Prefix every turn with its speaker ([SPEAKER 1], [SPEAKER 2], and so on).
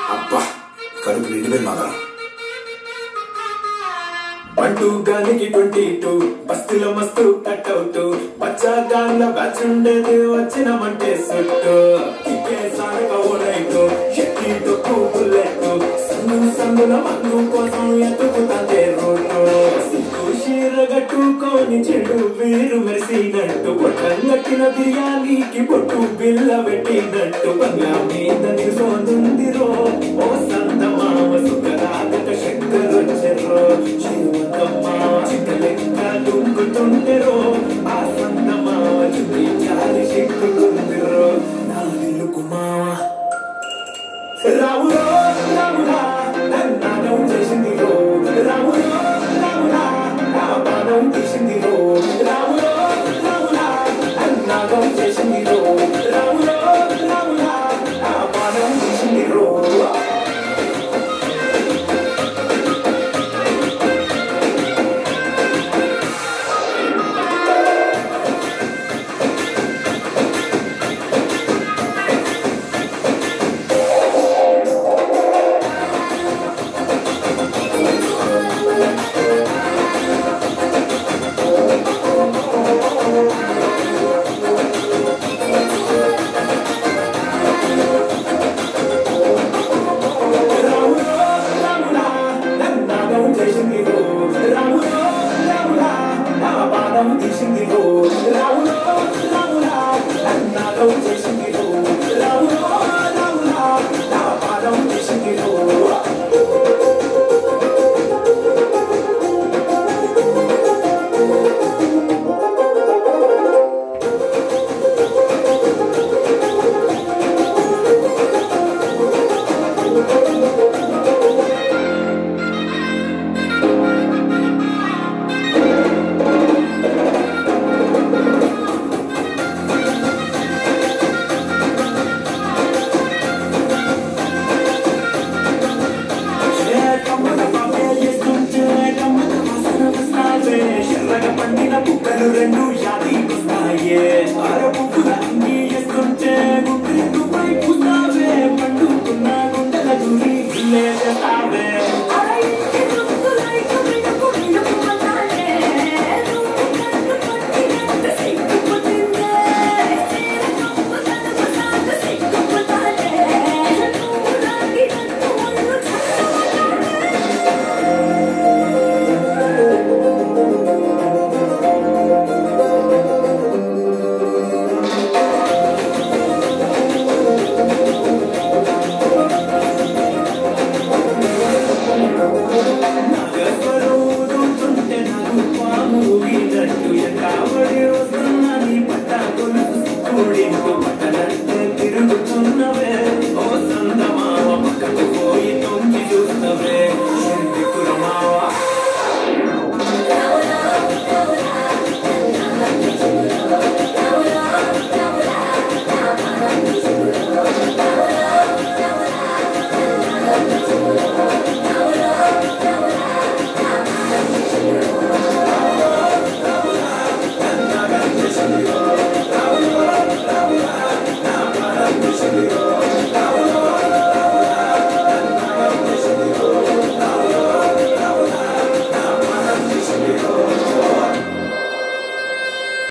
[SPEAKER 1] అబ్బా కడుపు నిండిపోయింది మాదరం
[SPEAKER 2] బంటు గానికి ట్వంటీ టూ బస్తుల మస్తు కట్అవుట్ బచ్చాగాళ్ళ బ్యాచ్ ఉండేది వచ్చినమంటే సుట్టు కిక్కే సారక ఓడైటు షెట్టి తొక్కు బుల్లెట్ సందు సందుల మందు కోసం ఎత్తుకుతాందే రోడ్డు సిగ్గు షీర గట్టుకొని చెడు వీరు మెరిసినట్టు పొట్టం కట్టిన బిర్యానీకి పొట్టు బిల్ల పెట్టినట్టు బంగ్లా మీద నిలుసోందిరో ఓ సందమామ సుఖరాగట శంకరొచ్చెర్రో శ్రీమంతమ్మ చిక్కలెక్క దుంకుతుండెరో ఆ సందమామ చుట్టి చాలి శిక్కుతుందిరో నా నిలుకు మామ రావురో రావురా నన్నాగం చేసింది